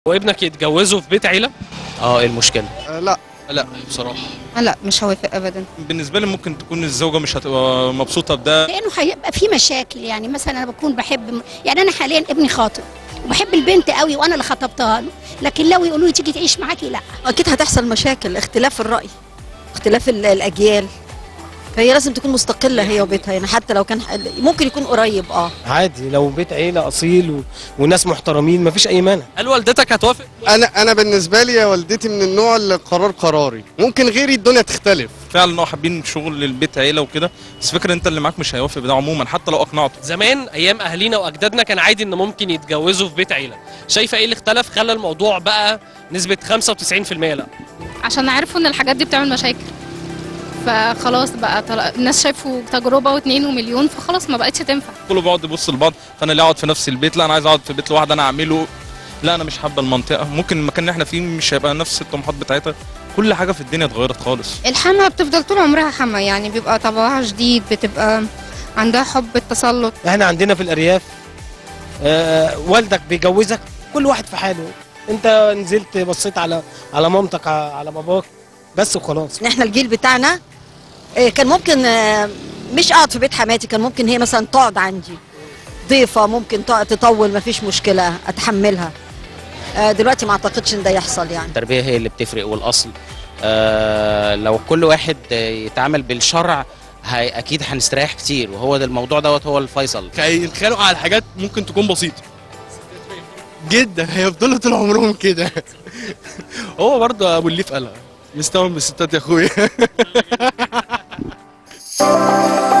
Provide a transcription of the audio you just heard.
وابنك يتجوزوا في بيت عيله اه ايه المشكله آه، لا لا بصراحه لا مش هوافق ابدا بالنسبه لي ممكن تكون الزوجه مش هتبقى مبسوطه بده لانه هيبقى في مشاكل يعني مثلا انا بكون بحب يعني انا حاليا ابني خاطب وبحب البنت قوي وانا اللي خطبتها له لكن لو يقولوا لي تيجي تعيش معاكي لا اكيد هتحصل مشاكل اختلاف الراي اختلاف ال- الاجيال فهي لازم تكون مستقله هي وبيتها يعني حتى لو كان ممكن يكون قريب اه عادي لو بيت عيله اصيل و... وناس محترمين مفيش اي مانع هل والدتك هتوافق انا انا بالنسبه لي يا والدتي من النوع اللي قرار قراري ممكن غيري الدنيا تختلف فعلا اه حابين شغل البيت عيله وكده بس فكره انت اللي معاك مش هيوافق بده عموما حتى لو اقنعته زمان ايام اهالينا واجدادنا كان عادي ان ممكن يتجوزوا في بيت عيله شايفه ايه اللي اختلف خلى الموضوع بقى نسبه 95% لا عشان عرفوا ان الحاجات دي بتعمل مشاكل فخلاص بقى طل... الناس شافوا تجربه واتنين ومليون فخلاص ما بقتش تنفع كله بيقعد يبص لبعض فانا ليه اقعد في نفس البيت لا انا عايز اقعد في بيت لوحدي انا اعمله لا انا مش حابه المنطقه ممكن المكان اللي احنا فيه مش هيبقى نفس الطموحات بتاعتها كل حاجه في الدنيا اتغيرت خالص الحما بتفضل طول عمرها حما يعني بيبقى طبعها شديد بتبقى عندها حب التسلط احنا عندنا في الارياف آه والدك بيجوزك كل واحد في حاله انت نزلت بصيت على على مامتك ع- على باباك بس وخلاص إن احنا الجيل بتاعنا آه، كان ممكن آه، مش اقعد في بيت حماتي كان ممكن هي مثلا تقعد عندي ضيفه ممكن تقعد تطول مفيش مشكله اتحملها آه، دلوقتي ما اعتقدش ان ده يحصل يعني التربيه هي اللي بتفرق والاصل آه لو كل واحد آه، يتعامل بالشرع هي اكيد هنستريح كتير وهو ده الموضوع دوت هو الفيصل يتخانقوا على حاجات ممكن تكون بسيطه جدا هيفضلوا طول عمرهم كده هو برضه ابو الليف قالها مستوى بالستات يا اخويا